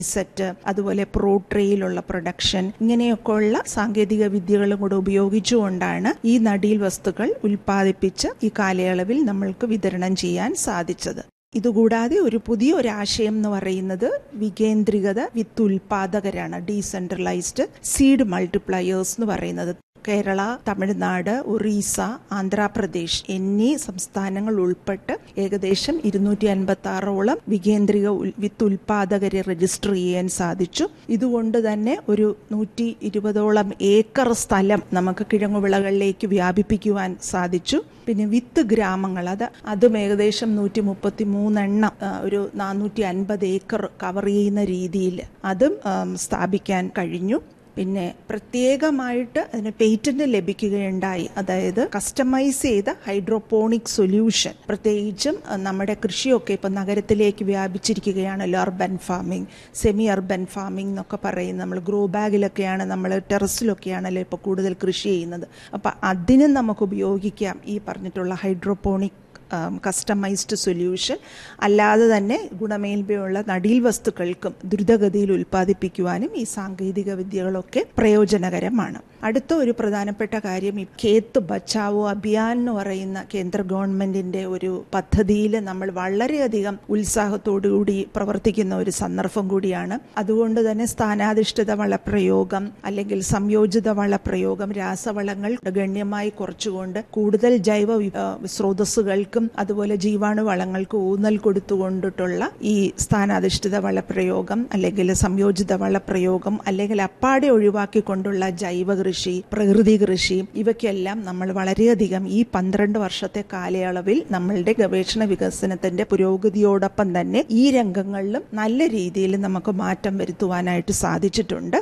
set അതുപോലെ പ്രോട്രേയിലുള്ള production ഇങ്ങനെയൊക്കെയുള്ള സാങ്കേതിക വിദ്യകളും കൂടെ ഉപയോഗിച്ചുകൊണ്ടാണ് ഈ നടീൽ വസ്തുക്കൾ ഉൽപ്പാദിപ്പിച്ച് ഈ കാലയളവിൽ നമ്മൾക്ക് വിതരണം ചെയ്യാൻ സാധിച്ചത് ഇതുകൂടാതെ ഒരു പുതിയ ഒരു ആശയം എന്ന് പറയുന്നത് വികേന്ദ്രികത വിത്ത് ഉൽപാദകരാണ് ഡീസെൻട്രലൈസ്ഡ് സീഡ് മൾട്ടിപ്ലയേഴ്സ് എന്ന് പറയുന്നത് കേരള തമിഴ്നാട് ഒറീസ ആന്ധ്രാപ്രദേശ് എന്നീ സംസ്ഥാനങ്ങൾ ഉൾപ്പെട്ട് ഏകദേശം ഇരുന്നൂറ്റി അൻപത്തി ആറോളം വികേന്ദ്രിക വിത്ത് ഉൽപാദകരെ രജിസ്റ്റർ ചെയ്യാൻ സാധിച്ചു ഇതുകൊണ്ട് തന്നെ ഒരു നൂറ്റി ഇരുപതോളം ഏക്കർ സ്ഥലം നമുക്ക് കിഴങ്ങുവിളകളിലേക്ക് വ്യാപിപ്പിക്കുവാൻ സാധിച്ചു പിന്നെ വിത്ത് ഗ്രാമങ്ങൾ അത് അതും ഏകദേശം നൂറ്റി മുപ്പത്തി മൂന്നെണ്ണം ഒരു നാനൂറ്റി അൻപത് ഏക്കർ കവർ ചെയ്യുന്ന രീതിയിൽ അതും സ്ഥാപിക്കാൻ കഴിഞ്ഞു പിന്നെ പ്രത്യേകമായിട്ട് അതിന് പേറ്റന്റ് ലഭിക്കുകയുണ്ടായി അതായത് കസ്റ്റമൈസ് ചെയ്ത ഹൈഡ്രോപോണിക് സൊല്യൂഷൻ പ്രത്യേകിച്ചും നമ്മുടെ കൃഷിയൊക്കെ ഇപ്പം നഗരത്തിലേക്ക് വ്യാപിച്ചിരിക്കുകയാണല്ലോ urban farming semi urban farming എന്നൊക്കെ പറയുന്നത് നമ്മൾ ഗ്രോ ബാഗിലൊക്കെയാണ് നമ്മൾ ടെറസിലൊക്കെയാണല്ലോ ഇപ്പോൾ കൂടുതൽ കൃഷി ചെയ്യുന്നത് അപ്പം അതിനും നമുക്ക് ഉപയോഗിക്കാം ഈ പറഞ്ഞിട്ടുള്ള ഹൈഡ്രോപോണിക് കസ്റ്റമൈസ്ഡ് സൊല്യൂഷൻ അല്ലാതെ തന്നെ ഗുണമേന്മയുള്ള നടീൽ വസ്തുക്കൾക്കും ദ്രുതഗതിയിൽ ഉൽപ്പാദിപ്പിക്കുവാനും ഈ സാങ്കേതിക വിദ്യകളൊക്കെ പ്രയോജനകരമാണ് അടുത്ത ഒരു പ്രധാനപ്പെട്ട കാര്യം ഈ ഖേത്ത് ബച്ചാവോ അഭിയാൻ എന്ന് പറയുന്ന കേന്ദ്ര ഗവൺമെന്റിന്റെ ഒരു പദ്ധതിയിൽ നമ്മൾ വളരെയധികം ഉത്സാഹത്തോടുകൂടി പ്രവർത്തിക്കുന്ന ഒരു സന്ദർഭം കൂടിയാണ് അതുകൊണ്ട് തന്നെ സ്ഥാനാധിഷ്ഠിത വളപ്രയോഗം അല്ലെങ്കിൽ സംയോജിത വളപ്രയോഗം രാസവളങ്ങൾ ഗണ്യമായി കുറച്ചുകൊണ്ട് കൂടുതൽ ജൈവ സ്രോതസ്സുകൾക്കും അതുപോലെ ജീവാണു വളങ്ങൾക്ക് ഊന്നൽ കൊടുത്തുകൊണ്ടിട്ടുള്ള ഈ സ്ഥാനാധിഷ്ഠിത വളപ്രയോഗം അല്ലെങ്കിൽ സംയോജിത വളപ്രയോഗം അല്ലെങ്കിൽ അപ്പാടെ ഒഴിവാക്കിക്കൊണ്ടുള്ള ജൈവ കൃഷി പ്രകൃതി കൃഷി ഇവയ്ക്കെല്ലാം നമ്മൾ വളരെയധികം ഈ പന്ത്രണ്ട് വർഷത്തെ കാലയളവിൽ നമ്മളുടെ ഗവേഷണ വികസനത്തിന്റെ പുരോഗതിയോടൊപ്പം തന്നെ ഈ രംഗങ്ങളിലും നല്ല രീതിയിൽ നമുക്ക് മാറ്റം വരുത്തുവാനായിട്ട് സാധിച്ചിട്ടുണ്ട്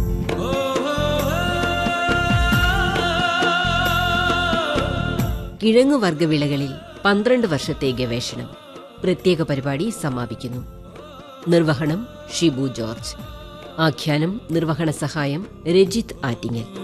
കിഴങ്ങുവർഗ വിളകളിൽ പന്ത്രണ്ട് വർഷത്തെ ഗവേഷണം പ്രത്യേക പരിപാടി സമാപിക്കുന്നു നിർവഹണം ഷിബു ജോർജ് ആഖ്യാനം നിർവഹണ സഹായം രജിത് ആറ്റിങ്ങൽ